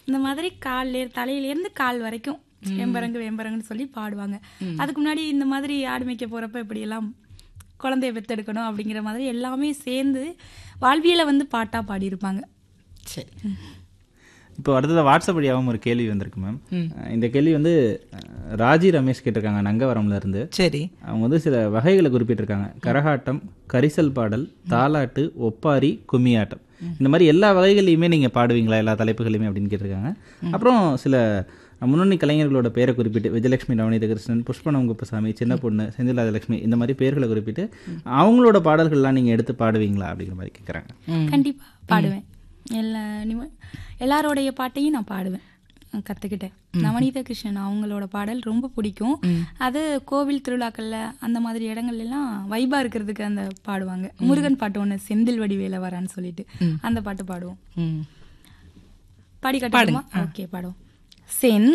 இந்த மாதிரி கால்ல தலையிலேருந்து கால் வரைக்கும் வெம்பரங்கு வெம்பரங்குன்னு சொல்லி பாடுவாங்க அதுக்கு முன்னாடி இந்த மாதிரி ஆடு மேய்க்க போறப்ப இப்படியெல்லாம் குழந்தைய பெத்தெடுக்கணும் அப்படிங்கிற மாதிரி எல்லாமே சேர்ந்து வாழ்வியலை வந்து பாட்டா பாடியிருப்பாங்க சரி இப்போ அடுத்தது வாட்ஸ்அப் வழியாகவும் ஒரு கேள்வி வந்திருக்கு மேம் இந்த கேள்வி வந்து அஹ், ராஜி ரமேஷ் கேட்டிருக்காங்க நங்கவரம்ல இருந்து சரி அவங்க வந்து சில வகைகளை குறிப்பிட்டிருக்காங்க கரகாட்டம் கரிசல் பாடல் தாலாட்டு ஒப்பாரி கும்மியாட்டம் இந்த மாதிரி எல்லா வகைகளையுமே நீங்கள் பாடுவீங்களா எல்லா தலைப்புகளையுமே அப்படின்னு கேட்டிருக்காங்க அப்புறம் சில முன்னணி கலைஞர்களோட பேரை குறிப்பிட்டு விஜயலட்சுமி நவநீத கிருஷ்ணன் புஷ்பனம் குப்பசாமி சின்ன பொண்ணு செந்திலாதலட்சுமி இந்த மாதிரி பேர்களை குறிப்பிட்டு அவங்களோட பாடல்கள்லாம் நீங்கள் எடுத்து பாடுவீங்களா அப்படிங்கிற மாதிரி கேட்குறாங்க கண்டிப்பா பாடுவேன் எல்லா நிம- எல்லாரோடைய பாட்டையும் நான் பாடுவேன் கத்துக்கிட்டேன் நவநீத கிருஷ்ணன் அவங்களோட பாடல் ரொம்ப பிடிக்கும் அது கோவில் திருவிழாக்கள்ல அந்த மாதிரி இடங்கள்ல எல்லாம் வைபா இருக்கிறதுக்கு அந்த பாடுவாங்க முருகன் பாட்டு ஒண்ணு செந்தில் வடிவேல வரான்னு சொல்லிட்டு அந்த பாட்டு பாடுவோம் ம் பாடி கட்டுமா ஓகே பாடுவோம் செந்தில்